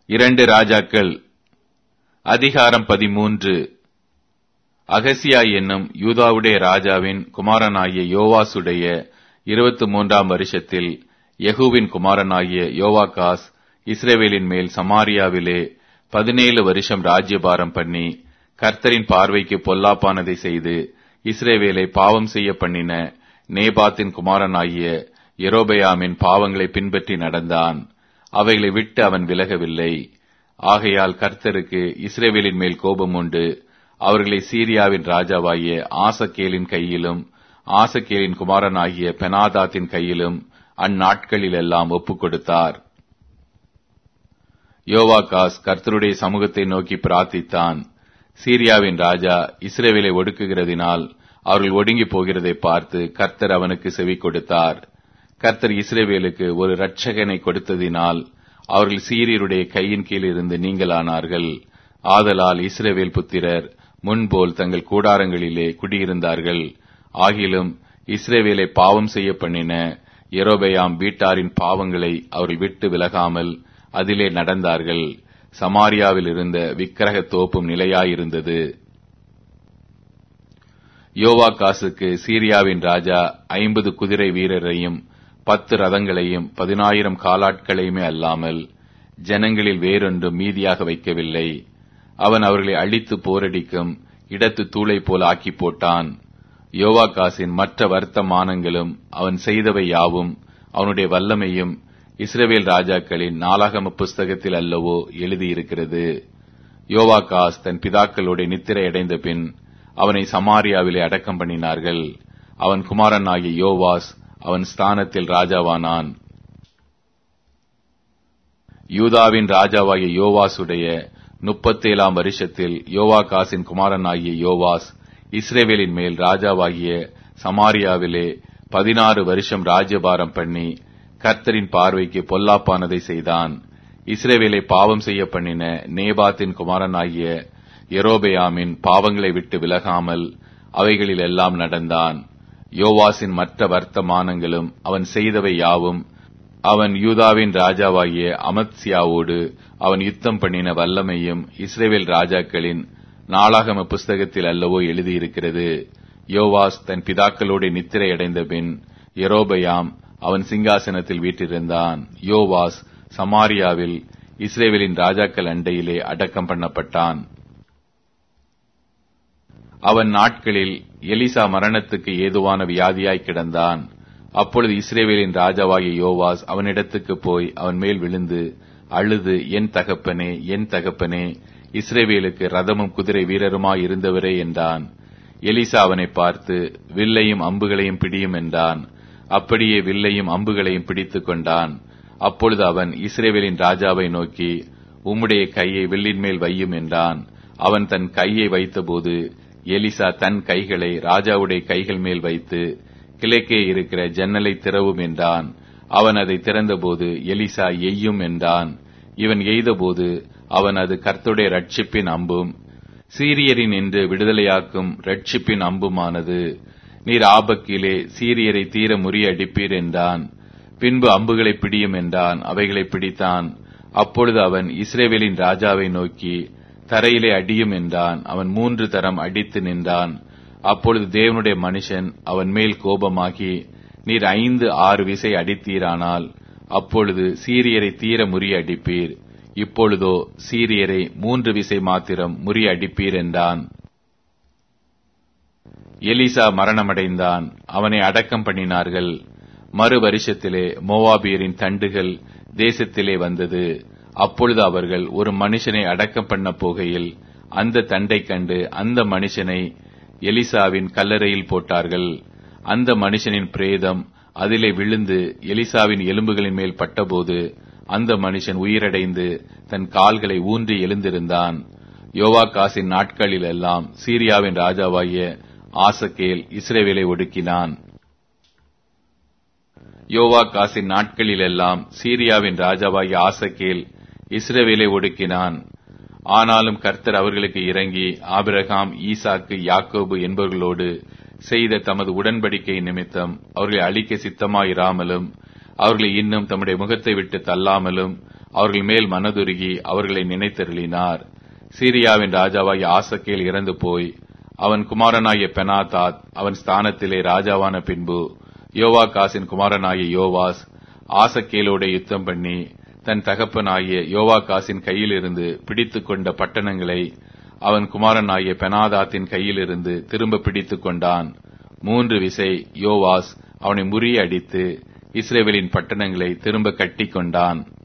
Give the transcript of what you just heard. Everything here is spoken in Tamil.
இரண்டு ராஜாக்கள் அதிகாரம் பதிமூன்று அகசியா என்னும் யூதாவுடைய ராஜாவின் குமாரனாகிய யோவாசுடைய இருபத்தி மூன்றாம் வருஷத்தில் யெகூவின் குமாரனாகிய யோவாகாஸ் இஸ்ரேவேலின் மேல் சமாரியாவிலே பதினேழு வருஷம் ராஜ்யபாரம் பண்ணி கர்த்தரின் பார்வைக்கு பொல்லாப்பானதை செய்து இஸ்ரேவேலை பாவம் செய்ய பண்ணின நேபாத்தின் குமாரனாகிய எரோபெயாமின் பாவங்களை பின்பற்றி நடந்தான் அவைகளை விட்டு அவன் விலகவில்லை ஆகையால் கர்த்தருக்கு இஸ்ரேவேலின் மேல் கோபம் உண்டு அவர்களை சீரியாவின் ராஜாவாகிய ஆசகேலின் கையிலும் ஆசகேலின் குமாரனாகிய பெனாதாத்தின் கையிலும் அந்நாட்களிலெல்லாம் ஒப்புக் கொடுத்தார் யோவாகாஸ் கர்த்தருடைய சமூகத்தை நோக்கி பிரார்த்தித்தான் சீரியாவின் ராஜா இஸ்ரேவேலை ஒடுக்குகிறதினால் அவர்கள் ஒடுங்கி போகிறதை பார்த்து கர்த்தர் அவனுக்கு செவி கொடுத்தார் கர்த்தர் இஸ்ரேவேலுக்கு ஒரு இரட்சகனை கொடுத்ததினால் அவர்கள் சீரியருடைய கையின் கீழ் இருந்து நீங்களானார்கள் ஆதலால் இஸ்ரேவேல் புத்திரர் முன்போல் தங்கள் கூடாரங்களிலே குடியிருந்தார்கள் ஆகிலும் இஸ்ரேவேலை பாவம் செய்ய பண்ணின எரோபெயாம் வீட்டாரின் பாவங்களை அவர்கள் விட்டு விலகாமல் அதிலே நடந்தார்கள் சமாரியாவில் இருந்த விக்கிரக தோப்பும் நிலையாயிருந்தது யோவாகாசுக்கு சீரியாவின் ராஜா ஐம்பது குதிரை வீரரையும் பத்து ரதங்களையும் பதினாயிரம் காலாட்களையுமே அல்லாமல் ஜனங்களில் வேறொன்றும் மீதியாக வைக்கவில்லை அவன் அவர்களை அழித்து போரடிக்கும் இடத்து தூளை போல் ஆக்கி போட்டான் யோவாகாசின் மற்ற வர்த்தமானங்களும் அவன் செய்தவை யாவும் அவனுடைய வல்லமையும் இஸ்ரவேல் ராஜாக்களின் நாளாகம புஸ்தகத்தில் அல்லவோ எழுதியிருக்கிறது யோவாகாஸ் தன் பிதாக்களோட நித்திரை அடைந்த பின் அவனை சமாரியாவிலே அடக்கம் பண்ணினார்கள் அவன் குமாரனாகிய யோவாஸ் அவன் ஸ்தானத்தில் ராஜாவானான் யூதாவின் ராஜாவாகிய யோவாசுடைய முப்பத்தேழாம் வருஷத்தில் யோவாகாசின் குமாரனாகிய யோவாஸ் இஸ்ரேவேலின் மேல் ராஜாவாகிய சமாரியாவிலே பதினாறு வருஷம் ராஜ்யபாரம் பண்ணி கர்த்தரின் பார்வைக்கு பொல்லாப்பானதை செய்தான் இஸ்ரேவேலை பாவம் செய்ய பண்ணின நேபாத்தின் குமாரனாகிய எரோபெயாமின் பாவங்களை விட்டு விலகாமல் அவைகளில் எல்லாம் நடந்தான் யோவாசின் மற்ற வர்த்தமானங்களும் அவன் செய்தவை யாவும் அவன் யூதாவின் ராஜாவாகிய அமத்சியாவோடு அவன் யுத்தம் பண்ணின வல்லமையும் இஸ்ரேவேல் ராஜாக்களின் நாளாகம புஸ்தகத்தில் அல்லவோ எழுதியிருக்கிறது யோவாஸ் தன் பிதாக்களோடு நித்திரை அடைந்த பின் எரோபயாம் அவன் சிங்காசனத்தில் வீற்றிருந்தான் யோவாஸ் சமாரியாவில் இஸ்ரேவேலின் ராஜாக்கள் அண்டையிலே அடக்கம் பண்ணப்பட்டான் அவன் நாட்களில் எலிசா மரணத்துக்கு ஏதுவான வியாதியாய் கிடந்தான் அப்பொழுது இஸ்ரேவேலின் ராஜாவாகிய யோவாஸ் அவனிடத்துக்கு போய் அவன் மேல் விழுந்து அழுது என் தகப்பனே என் தகப்பனே இஸ்ரேவேலுக்கு ரதமும் குதிரை வீரருமாய் இருந்தவரே என்றான் எலிசா அவனை பார்த்து வில்லையும் அம்புகளையும் பிடியும் என்றான் அப்படியே வில்லையும் அம்புகளையும் பிடித்துக் கொண்டான் அப்பொழுது அவன் இஸ்ரேவேலின் ராஜாவை நோக்கி உம்முடைய கையை வில்லின் மேல் வையும் என்றான் அவன் தன் கையை வைத்தபோது எலிசா தன் கைகளை ராஜாவுடைய கைகள் மேல் வைத்து கிழக்கே இருக்கிற ஜன்னலை திறவும் என்றான் அவன் அதை திறந்தபோது எலிசா எய்யும் என்றான் இவன் எய்தபோது அவன் அது கர்த்துடைய ரட்சிப்பின் அம்பும் சீரியரின் என்று விடுதலையாக்கும் ரட்சிப்பின் அம்புமானது நீர் ஆபக்கிலே சீரியரை தீர முறியடிப்பீர் என்றான் பின்பு அம்புகளை பிடியும் என்றான் அவைகளை பிடித்தான் அப்பொழுது அவன் இஸ்ரேவேலின் ராஜாவை நோக்கி தரையிலே அடியும் என்றான் அவன் மூன்று தரம் அடித்து நின்றான் அப்பொழுது தேவனுடைய மனுஷன் அவன் மேல் கோபமாகி நீர் ஐந்து ஆறு விசை அடித்தீரானால் அப்பொழுது சீரியரை தீர முறிய அடிப்பீர் இப்பொழுதோ சீரியரை மூன்று விசை மாத்திரம் முறிய அடிப்பீர் என்றான் எலிசா மரணமடைந்தான் அவனை அடக்கம் பண்ணினார்கள் மறு வருஷத்திலே மோவாபியரின் தண்டுகள் தேசத்திலே வந்தது அப்பொழுது அவர்கள் ஒரு மனுஷனை அடக்கம் பண்ண போகையில் அந்த தண்டை கண்டு அந்த மனுஷனை எலிசாவின் கல்லறையில் போட்டார்கள் அந்த மனுஷனின் பிரேதம் அதிலே விழுந்து எலிசாவின் எலும்புகளின் மேல் பட்டபோது அந்த மனுஷன் உயிரடைந்து தன் கால்களை ஊன்றி எழுந்திருந்தான் யோவாகாசின் நாட்களில் எல்லாம் சீரியாவின் ராஜாவாகிய ஆசகேல் இஸ்ரேவேலை ஒடுக்கினான் யோவாகாசின் நாட்களில் எல்லாம் சீரியாவின் ராஜாவாகிய ஆசகேல் இஸ்ரவேலை ஒடுக்கினான் ஆனாலும் கர்த்தர் அவர்களுக்கு இறங்கி ஆபிரகாம் ஈசாக்கு யாக்கோபு என்பவர்களோடு செய்த தமது உடன்படிக்கை நிமித்தம் அவர்களை அழிக்க சித்தமாயிராமலும் அவர்களை இன்னும் தம்முடைய முகத்தை விட்டு தள்ளாமலும் அவர்கள் மேல் மனதுருகி அவர்களை நினைத்தருளினார் சீரியாவின் ராஜாவாகிய ஆசக்கேல் இறந்து போய் அவன் குமாரனாகிய பெனாதாத் அவன் ஸ்தானத்திலே ராஜாவான பின்பு யோவாகாசின் குமாரனாகிய யோவாஸ் ஆசக்கேலோட யுத்தம் பண்ணி தன் தகப்பனாகிய யோவாகாசின் கையிலிருந்து பிடித்து கொண்ட பட்டணங்களை அவன் குமாரனாகிய பெனாதாத்தின் கையிலிருந்து திரும்ப பிடித்து கொண்டான் மூன்று விசை யோவாஸ் அவனை முறியடித்து இஸ்ரேவேலின் பட்டணங்களை திரும்ப கட்டி கொண்டான்